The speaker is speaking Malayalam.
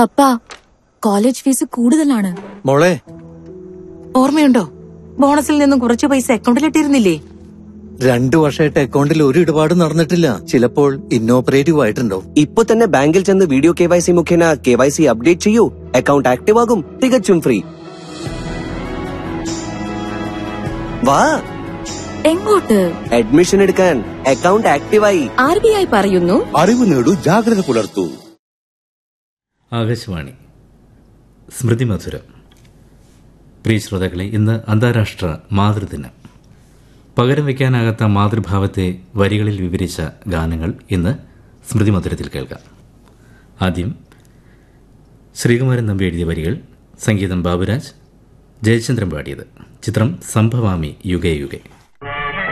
പപ്പ കോളേജ് ഫീസ് കൂടുതലാണ് മോളെ ഓർമ്മയുണ്ടോ ബോണസിൽ നിന്നും കുറച്ച് പൈസ അക്കൗണ്ടിലിട്ടിരുന്നില്ലേ രണ്ടു വർഷമായിട്ട് അക്കൗണ്ടിൽ ഒരു ഇടപാടും നടന്നിട്ടില്ല ചിലപ്പോൾ ഇന്നോപ്പറേറ്റീവ് ആയിട്ടുണ്ടാവും ഇപ്പൊ തന്നെ ബാങ്കിൽ ചെന്ന് വീഡിയോ കെ വൈ സി മുഖേന കെ വൈ സി അപ്ഡേറ്റ് ചെയ്യൂ അക്കൗണ്ട് ആക്റ്റീവ് ആകും തികച്ചും ഫ്രീ വാ എങ്ങോട്ട് അഡ്മിഷൻ എടുക്കാൻ അക്കൗണ്ട് ആക്റ്റീവായി ആർ ബി ഐ പറയുന്നു അറിവ് നേടൂ ജാഗ്രത പുലർത്തൂ ആകാശവാണി സ്മൃതി മധുരം പ്രിയ ശ്രോതാക്കളെ ഇന്ന് അന്താരാഷ്ട്ര മാതൃദിനം പകരം വയ്ക്കാനാകാത്ത മാതൃഭാവത്തെ വരികളിൽ വിവരിച്ച ഗാനങ്ങൾ ഇന്ന് സ്മൃതി മധുരത്തിൽ കേൾക്കാം ആദ്യം ശ്രീകുമാരൻ നമ്പി എഴുതിയ വരികൾ സംഗീതം ബാബുരാജ് ജയചന്ദ്രൻ പാടിയത് ചിത്രം സംഭവാമി യുഗേ യുഗേ